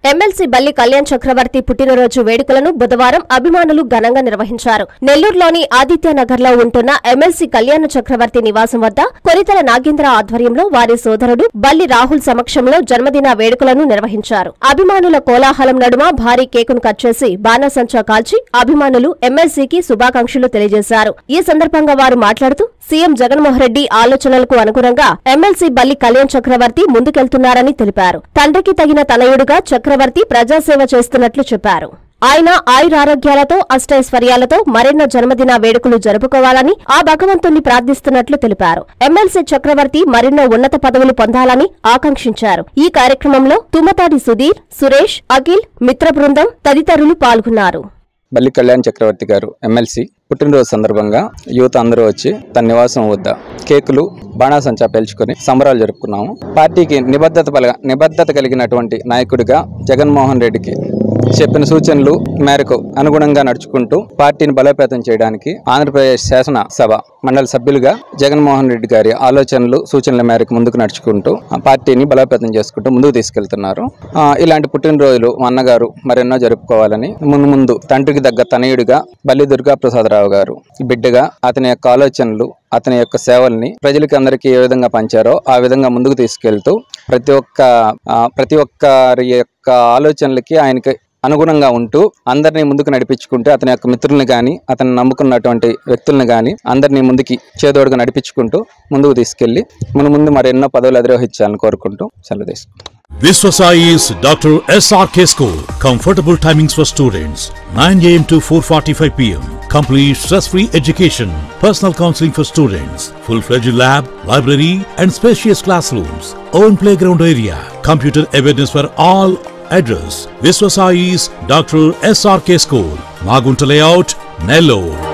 MLC బల్లి కళ్యాణ్ చక్రవర్తి పుట్టినరోజు వేడుకలను బుధవారం అభిమానులు ఘనంగా నిర్వహించారు నెల్లూరులోని ఆదిత్యనగర్ లో ఉంటున్న ఎమ్మెల్సీ కళ్యాణ చక్రవర్తి నివాసం వద్ద కొరితల నాగేంద్ర ఆధ్వర్యంలో వారి సోదరుడు బల్లి రాహుల్ సమక్షంలో జన్మదిన వేడుకలను నిర్వహించారు అభిమానుల కోలాహలం నడుమ భారీ కేకును కట్ చేసి బాణసంచా కాల్చి అభిమానులు ఎమ్మెల్సీకి శుభాకాంక్షలు తెలియజేశారు ఈ సందర్భంగా వారు మాట్లాడుతూ సీఎం జగన్మోహన్ రెడ్డి ఆలోచనలకు అనుగుణంగా ఎమ్మెల్సీ బల్లి కళ్యాణ్ చక్రవర్తి ముందుకెళ్తున్నారని తెలిపారు తండ్రికి తగిన తనయుడుగా చక్రవర్తి ప్రజాసేవ చేస్తున్నట్లు చెప్పారు ఆయన ఆయురారోగ్యాలతో అష్టైశ్వర్యాలతో మరెన్నో జన్మదిన వేడుకలు జరుపుకోవాలని ఆ భగవంతుణ్ణి ప్రార్థిస్తున్నట్లు తెలిపారు ఎమ్మెల్సీ చక్రవర్తి మరెన్నో ఉన్నత పదవులు పొందాలని ఆకాంక్షించారు ఈ కార్యక్రమంలో తుమ్మతాడి సుధీర్ సురేష్ అఖిల్ మిత్ర బృందం తదితరులు పాల్గొన్నారు బల్లి కళ్యాణ్ చక్రవర్తి గారు ఎమ్మెల్సీ పుట్టినరోజు సందర్భంగా యువత అందరూ వచ్చి తన నివాసం వద్ద కేకులు బాణాసంచా పేల్చుకొని సంబరాలు జరుపుకున్నాము పార్టీకి నిబద్ధత పల నిబద్ధత కలిగినటువంటి నాయకుడిగా జగన్మోహన్ రెడ్డికి చెప్పిన సూచనలు మేరకు అనుగుణంగా నడుచుకుంటూ పార్టీని బలోపేతం చేయడానికి ఆంధ్రప్రదేశ్ శాసన సభ మండలి సభ్యులుగా జగన్మోహన్ రెడ్డి గారి ఆలోచనలు సూచనల మేరకు ముందుకు నడుచుకుంటూ ఆ పార్టీని బలోపేతం చేసుకుంటూ ముందుకు తీసుకెళ్తున్నారు ఆ, ఇలాంటి పుట్టినరోజులు మా అన్నగారు మరెన్నో జరుపుకోవాలని ముందు ముందు తండ్రికి దగ్గర తనయుడిగా బల్లి దుర్గా ప్రసాదరావు గారు బిడ్డగా అతని యొక్క ఆలోచనలు అతని యొక్క సేవల్ని ప్రజలకి అందరికీ ఏ విధంగా పంచారో ఆ విధంగా ముందుకు తీసుకెళ్తూ ప్రతి ఒక్క ఆ, ప్రతి ఒక్కరి యొక్క ఆలోచనలకి ఆయనకి అనుగుణంగా ఉంటూ అందరినీ ముందుకు నడిపించుకుంటూ అతని యొక్క మిత్రుల్ని కానీ అతను నమ్ముకున్నటువంటి వ్యక్తుల్ని కానీ అందరినీ ముందుకి చేదోడుగా నడిపించుకుంటూ ముందుకు తీసుకెళ్లి మన ముందు మరెన్నో పదవులు అధిరోహించాలని కోరుకుంటూ సెలవు తీసుకుంటాం Viswasai's Dr. SRK School. Comfortable timings for students 9 am to 4:45 pm. Complete stress-free education. Personal counseling for students. Full-fledged lab, library, and spacious classrooms. Own playground area. Computer awareness for all. Address Viswasai's Dr. SRK School. Magunta Layout, Nellore.